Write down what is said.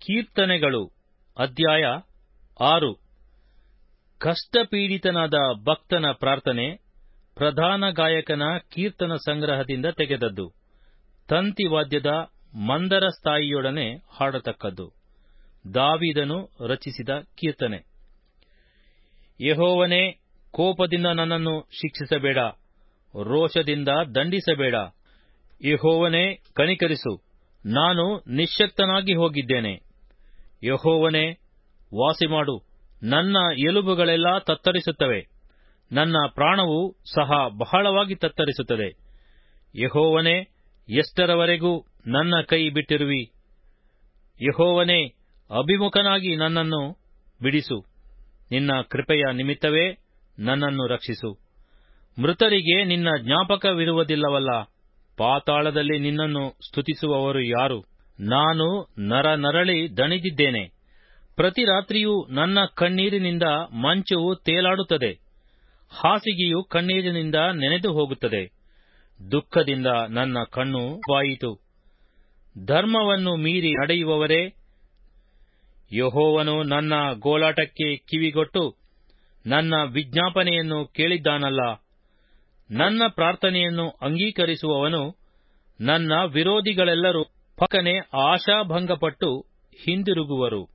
ಕೀರ್ತನೆಗಳು ಅಧ್ಯಾಯ ಆರು ಕಷ್ಟಪೀಡಿತನಾದ ಭಕ್ತನ ಪ್ರಾರ್ಥನೆ ಪ್ರಧಾನ ಗಾಯಕನ ಕೀರ್ತನ ಸಂಗ್ರಹದಿಂದ ತೆಗೆದದ್ದು ತಂತಿವಾದ್ಯದ ಮಂದರ ಸ್ಥಾಯಿಯೊಡನೆ ಹಾಡತಕ್ಕದ್ದು ದಾವಿದನು ರಚಿಸಿದ ಕೀರ್ತನೆ ಯಹೋವನೇ ಕೋಪದಿಂದ ನನ್ನನ್ನು ಶಿಕ್ಷಿಸಬೇಡ ರೋಷದಿಂದ ದಂಡಿಸಬೇಡ ಯಹೋವನೇ ಕನಿಕರಿಸು ನಾನು ನಿಶ್ಶಕ್ತನಾಗಿ ಹೋಗಿದ್ದೇನೆ ಯಹೋವನೇ ವಾಸಿಮಾಡು ನನ್ನ ಎಲುಬುಗಳೆಲ್ಲ ತತ್ತರಿಸುತ್ತವೆ ನನ್ನ ಪ್ರಾಣವು ಸಹ ಬಹಳವಾಗಿ ತತ್ತರಿಸುತ್ತದೆ ಯಹೋವನೇ ಎಷ್ಟರವರೆಗೂ ನನ್ನ ಕೈ ಬಿಟ್ಟಿರುವಿ ಯಹೋವನೇ ಅಭಿಮುಖನಾಗಿ ನನ್ನನ್ನು ಬಿಡಿಸು ನಿನ್ನ ಕೃಪೆಯ ನಿಮಿತ್ತವೇ ನನ್ನನ್ನು ರಕ್ಷಿಸು ಮೃತರಿಗೆ ನಿನ್ನ ಜ್ಞಾಪಕವಿರುವುದಿಲ್ಲವಲ್ಲ ಪಾತಾಳದಲ್ಲಿ ನಿನ್ನನ್ನು ಸ್ತುತಿಸುವವರು ಯಾರು ನಾನು ನರ ನರಳಿ ದಣಿದಿದ್ದೇನೆ ಪ್ರತಿ ರಾತ್ರಿಯೂ ನನ್ನ ಕಣ್ಣೀರಿನಿಂದ ಮಂಚವು ತೇಲಾಡುತ್ತದೆ ಹಾಸಿಗೆಯು ಕಣ್ಣೀರಿನಿಂದ ನೆನೆದು ಹೋಗುತ್ತದೆ ದುಃಖದಿಂದ ನನ್ನ ಕಣ್ಣು ಬಾಯಿತು ಧರ್ಮವನ್ನು ಮೀರಿ ನಡೆಯುವವರೇ ಯಹೋವನು ನನ್ನ ಗೋಳಾಟಕ್ಕೆ ಕಿವಿಗೊಟ್ಟು ನನ್ನ ವಿಜ್ಞಾಪನೆಯನ್ನು ಕೇಳಿದ್ದಾನಲ್ಲ ನನ್ನ ಪ್ರಾರ್ಥನೆಯನ್ನು ಅಂಗೀಕರಿಸುವವನು ನನ್ನ ವಿರೋಧಿಗಳೆಲ್ಲರೂ ಪಕ್ಕನೆ ಆಶಾಭಂಗಪಟ್ಟು ಹಿಂದಿರುಗುವರು